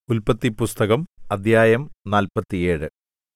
ഉല്പത്തിപ്പുസ്തകം അദ്ധ്യായം നാല്പത്തിയേഴ്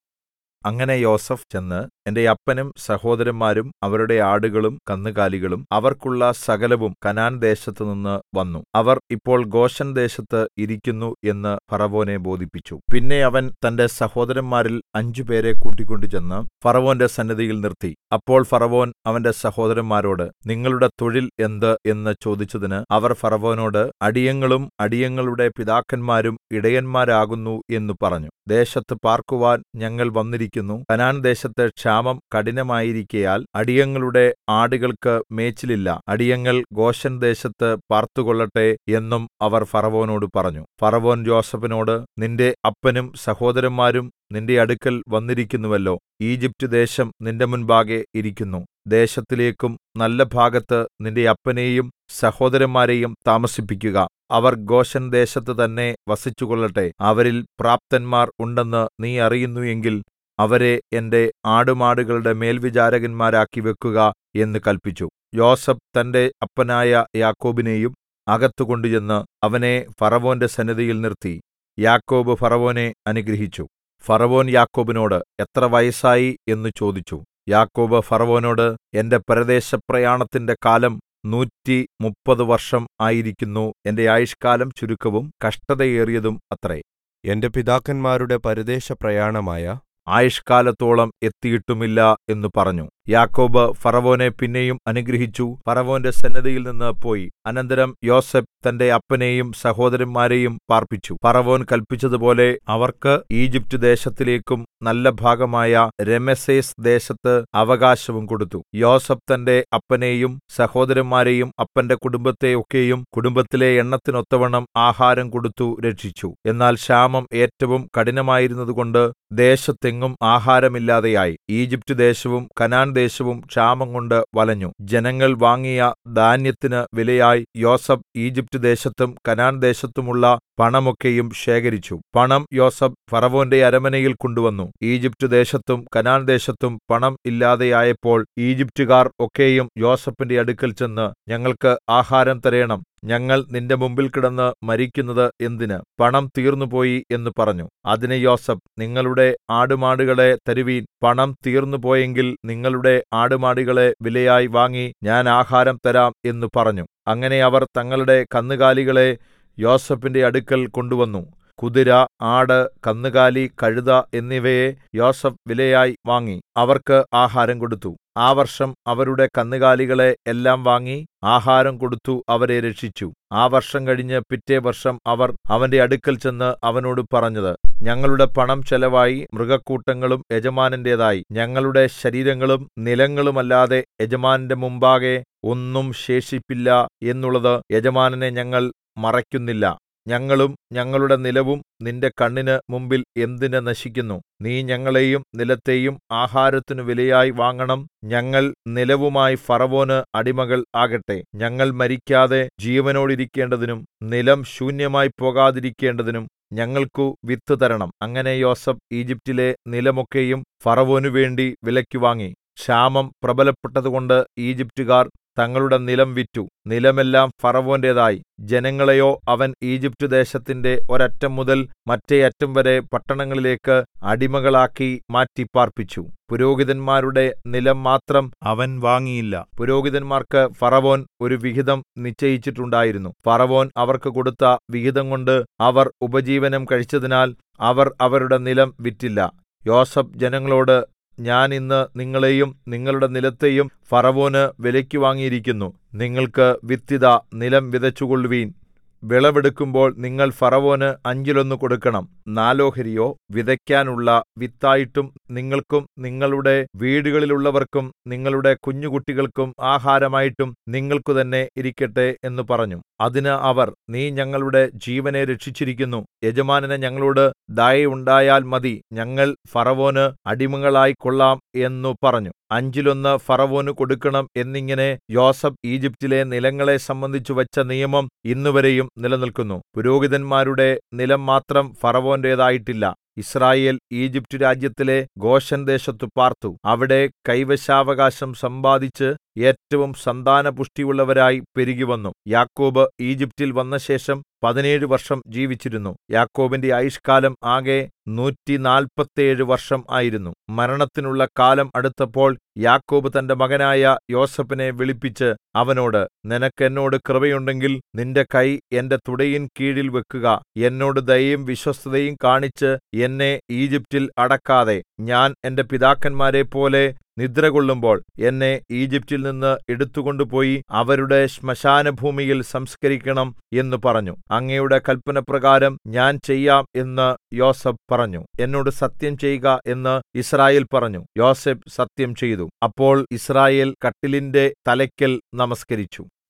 അങ്ങനെ യോസേഫ് ചെന്ന് എന്റെ അപ്പനും സഹോദരന്മാരും അവരുടെ ആടുകളും കന്നുകാലികളും അവർക്കുള്ള സകലവും കനാൻദേശത്തുനിന്ന് വന്നു അവർ ഇപ്പോൾ ഗോശെൻദേശത്ത് ഇരിക്കുന്നു എന്ന് ഫറവോനെ ബോധിപ്പിച്ചു പിന്നെ അവൻ തന്റെ സഹോദരന്മാരിൽ അഞ്ചുപേരെ കൂട്ടിക്കൊണ്ട് ചെന്ന് ഫറവോന്റെ സന്നിധിയിൽ നിർത്തി അപ്പോൾ ഫറവോൻ അവന്റെ സഹോദരന്മാരോട് നിങ്ങളുടെ തൊഴിൽ എന്ത് എന്ന് ചോദിച്ചതിന് അവർ ഫറവോനോട് അടിയങ്ങളും അടിയങ്ങളുടെ പിതാക്കന്മാരും ഇടയന്മാരാകുന്നു എന്ന് പറഞ്ഞു ദേശത്ത് പാർക്കുവാൻ ഞങ്ങൾ വന്നിരിക്കുന്നു കനാൻദേശത്ത് ക്ഷാമം കഠിനമായിരിക്കയാൽ അടിയങ്ങളുടെ ആടുകൾക്ക് മേച്ചിലില്ല അടിയങ്ങൾ ഗോശെൻദേശത്ത് പാർത്തുകൊള്ളട്ടെ എന്നും അവർ ഫറവോനോട് പറഞ്ഞു ഫറവോൻ യോസേഫിനോട് നിന്റെ അപ്പനും സഹോദരന്മാരും നിന്റെ അടുക്കൽ വന്നിരിക്കുന്നുവല്ലോ ഈജിപ്റ്റ് ദേശം നിന്റെ മുൻപാകെ ഇരിക്കുന്നു ദേശത്തിലേക്കും നല്ല ഭാഗത്ത് നിന്റെ അപ്പനെയും സഹോദരന്മാരെയും താമസിപ്പിക്കുക അവർ ഗോശെൻദേശത്ത് തന്നെ വസിച്ചുകൊള്ളട്ടെ അവരിൽ പ്രാപ്തന്മാർ ഉണ്ടെന്ന് നീ അറിയുന്നു എങ്കിൽ അവരെ എന്റെ ആടുമാടുകളുടെ മേൽവിചാരകന്മാരാക്കി വെക്കുക എന്ന് കല്പിച്ചു യോസേഫ് തന്റെ അപ്പനായ യാക്കോബിനെയും അകത്ത് കൊണ്ടുചെന്ന് അവനെ ഫറവോന്റെ സന്നിധിയിൽ നിർത്തി യാക്കോബ് ഫറവോനെ അനുഗ്രഹിച്ചു ഫറവോൻ യാക്കോബിനോട് എത്ര വയസ്സായി എന്ന് ചോദിച്ചു യാക്കോബ് ഫറവോനോട് എന്റെ പരദേശപ്രയാണത്തിന്റെ കാലം നൂറ്റി മുപ്പത് വർഷം ആയിരിക്കുന്നു എന്റെ ആയുഷ്കാലം ചുരുക്കവും കഷ്ടതയേറിയതും അത്രേ എന്റെ പിതാക്കന്മാരുടെ പരദേശപ്രയാണമായ ആയുഷ്കാലത്തോളം എത്തിയിട്ടുമില്ല എന്ന് പറഞ്ഞു യാക്കോബ് ഫറവോനെ പിന്നെയും അനുഗ്രഹിച്ചു ഫറവോന്റെ സന്നദ്ധിയിൽ നിന്ന് പോയി അനന്തരം യോസെഫ് തന്റെ അപ്പനെയും സഹോദരന്മാരെയും പാർപ്പിച്ചു ഫറവോൻ കൽപ്പിച്ചതുപോലെ അവർക്ക് ഈജിപ്റ്റ് ദേശത്തിലേക്കും നല്ല ഭാഗമായ രമെസേസ് ദേശത്ത് അവകാശവും കൊടുത്തു യോസെഫ് തന്റെ അപ്പനെയും സഹോദരന്മാരെയും അപ്പന്റെ കുടുംബത്തെ ഒക്കെയും കുടുംബത്തിലെ എണ്ണത്തിനൊത്തവണ്ണം ആഹാരം കൊടുത്തു രക്ഷിച്ചു എന്നാൽ ക്ഷാമം ഏറ്റവും കഠിനമായിരുന്നതുകൊണ്ട് ദേശത്തെങ്ങും ആഹാരമില്ലാതെയായി ഈജിപ്റ്റ് ദേശവും കനാൻ ദേശവും ക്ഷാമം കൊണ്ട് വലഞ്ഞു ജനങ്ങൾ വാങ്ങിയ ധാന്യത്തിന് വിലയായി യോസഫ് ഈജിപ്റ്റ് ദേശത്തും കനാൻ ദേശത്തുമുള്ള പണമൊക്കെയും ശേഖരിച്ചു പണം യോസഫ് ഫറവോന്റെ അരമനയിൽ കൊണ്ടുവന്നു ഈജിപ്റ്റ് ദേശത്തും കനാൻ ദേശത്തും പണം ഇല്ലാതെയായപ്പോൾ ഈജിപ്റ്റുകാർ ഒക്കെയും യോസഫിന്റെ അടുക്കൽ ചെന്ന് ഞങ്ങൾക്ക് ആഹാരം തരേണം ഞങ്ങൾ നിന്റെ മുമ്പിൽ കിടന്ന് മരിക്കുന്നത് എന്തിന് പണം തീർന്നുപോയി എന്ന് പറഞ്ഞു അതിന് യോസഫ് നിങ്ങളുടെ ആടുമാടുകളെ തരുവീൻ പണം തീർന്നുപോയെങ്കിൽ നിങ്ങളുടെ ആടുമാടുകളെ വിലയായി വാങ്ങി ഞാൻ ആഹാരം തരാം എന്ന് പറഞ്ഞു അങ്ങനെ അവർ തങ്ങളുടെ കന്നുകാലികളെ യോസഫിന്റെ അടുക്കൽ കൊണ്ടുവന്നു കുതിര ആട് കന്നുകാലി കഴുത എന്നിവയെ യോസഫ് വിലയായി വാങ്ങി അവർക്ക് ആഹാരം കൊടുത്തു ആ വർഷം അവരുടെ കന്നുകാലികളെ എല്ലാം വാങ്ങി ആഹാരം കൊടുത്തു അവരെ രക്ഷിച്ചു ആ വർഷം കഴിഞ്ഞ് പിറ്റേ വർഷം അവർ അവന്റെ അടുക്കൽ ചെന്ന് അവനോട് പറഞ്ഞത് ഞങ്ങളുടെ പണം ചെലവായി മൃഗക്കൂട്ടങ്ങളും യജമാനന്റേതായി ഞങ്ങളുടെ ശരീരങ്ങളും നിലങ്ങളുമല്ലാതെ യജമാനന്റെ മുമ്പാകെ ഒന്നും ശേഷിപ്പില്ല എന്നുള്ളത് യജമാനനെ ഞങ്ങൾ മറയ്ക്കുന്നില്ല ഞങ്ങളും ഞങ്ങളുടെ നിലവും നിന്റെ കണ്ണിന് മുമ്പിൽ എന്തിന് നശിക്കുന്നു നീ ഞങ്ങളെയും നിലത്തെയും ആഹാരത്തിനു വിലയായി വാങ്ങണം ഞങ്ങൾ നിലവുമായി ഫറവോന് അടിമകൾ ആകട്ടെ ഞങ്ങൾ മരിക്കാതെ ജീവനോടിരിക്കേണ്ടതിനും നിലം ശൂന്യമായി പോകാതിരിക്കേണ്ടതിനും ഞങ്ങൾക്കു വിത്ത് തരണം അങ്ങനെ യോസഫ് ഈജിപ്റ്റിലെ നിലമൊക്കെയും ഫറവോനു വേണ്ടി വിലയ്ക്കു വാങ്ങി ക്ഷാമം പ്രബലപ്പെട്ടതുകൊണ്ട് ഈജിപ്റ്റുകാർ തങ്ങളുടെ നിലം വിറ്റു നിലമെല്ലാം ഫറവോന്റേതായി ജനങ്ങളെയോ അവൻ ഈജിപ്റ്റ് ദേശത്തിന്റെ ഒരറ്റം മുതൽ മറ്റേ അറ്റം വരെ പട്ടണങ്ങളിലേക്ക് അടിമകളാക്കി മാറ്റിപ്പാർപ്പിച്ചു പുരോഹിതന്മാരുടെ നിലം മാത്രം അവൻ വാങ്ങിയില്ല പുരോഹിതന്മാർക്ക് ഫറവോൻ ഒരു വിഹിതം നിശ്ചയിച്ചിട്ടുണ്ടായിരുന്നു ഫറവോൻ അവർക്ക് കൊടുത്ത വിഹിതം കൊണ്ട് അവർ ഉപജീവനം കഴിച്ചതിനാൽ അവർ അവരുടെ നിലം വിറ്റില്ല യോസഫ് ജനങ്ങളോട് ഞാൻ ഇന്ന് നിങ്ങളെയും നിങ്ങളുടെ നിലത്തെയും ഫറവോന് വിലയ്ക്ക് വാങ്ങിയിരിക്കുന്നു നിങ്ങൾക്ക് വിത്തിത നിലം വിതച്ചുകൊള്ളുവീൻ വിളവെടുക്കുമ്പോൾ നിങ്ങൾ ഫറവോന് അഞ്ചിലൊന്ന് കൊടുക്കണം നാലോഹരിയോ വിതയ്ക്കാനുള്ള വിത്തായിട്ടും നിങ്ങൾക്കും നിങ്ങളുടെ വീടുകളിലുള്ളവർക്കും നിങ്ങളുടെ കുഞ്ഞുകുട്ടികൾക്കും ആഹാരമായിട്ടും നിങ്ങൾക്കു തന്നെ ഇരിക്കട്ടെ എന്ന് പറഞ്ഞു അതിന് അവർ നീ ഞങ്ങളുടെ ജീവനെ രക്ഷിച്ചിരിക്കുന്നു യജമാനന് ഞങ്ങളോട് ദയയുണ്ടായാൽ മതി ഞങ്ങൾ ഫറവോന് അടിമകളായി കൊള്ളാം എന്നു പറഞ്ഞു അഞ്ചിലൊന്ന് ഫറവോന് കൊടുക്കണം എന്നിങ്ങനെ യോസഫ് ഈജിപ്റ്റിലെ നിലങ്ങളെ സംബന്ധിച്ചു വച്ച നിയമം ഇന്നുവരെയും നിലനിൽക്കുന്നു പുരോഹിതന്മാരുടെ നിലം മാത്രം ഫറവോന്റേതായിട്ടില്ല യിസ്രായേൽ ഈജിപ്റ്റ് രാജ്യത്തിലെ ഗോശെൻ ദേശത്തു പാർത്തു അവിടെ കൈവശാവകാശം സമ്പാദിച്ച് ഏറ്റവും സന്താനപുഷ്ടിയുള്ളവരായി പെരുകിവന്നു യാക്കോബ് ഈജിപ്റ്റിൽ വന്നശേഷം പതിനേഴ് വർഷം ജീവിച്ചിരുന്നു യാക്കോബിന്റെ ആയുഷ്കാലം ആകെ നൂറ്റിനാല്പത്തേഴ് വർഷം ആയിരുന്നു മരണത്തിനുള്ള കാലം അടുത്തപ്പോൾ യാക്കോബ് തന്റെ മകനായ യോസേഫിനെ വിളിപ്പിച്ച് അവനോട് നിനക്ക് എന്നോട് കൃപയുണ്ടെങ്കിൽ നിന്റെ കൈ എന്റെ തുടയിൻ കീഴിൽ വെക്കുക എന്നോട് ദയയും വിശ്വസ്തതയും കാണിച്ച് എന്നെ ഈജിപ്റ്റിൽ അടക്കാതെ ഞാൻ എന്റെ പിതാക്കന്മാരെപ്പോലെ നിദ്രകൊള്ളുമ്പോൾ എന്നെ ഈജിപ്റ്റിൽ നിന്ന് എടുത്തുകൊണ്ടുപോയി അവരുടെ ശ്മശാനഭൂമിയിൽ സംസ്കരിക്കണം എന്ന് പറഞ്ഞു അങ്ങയുടെ കൽപ്പനപ്രകാരം ഞാൻ ചെയ്യാം എന്ന് യോസഫ് പറഞ്ഞു എന്നോട് സത്യം ചെയ്യുക എന്ന് ഇസ്രായേൽ പറഞ്ഞു യോസെഫ് സത്യം ചെയ്തു അപ്പോൾ ഇസ്രായേൽ കട്ടിലിന്റെ തലയ്ക്കൽ നമസ്കരിച്ചു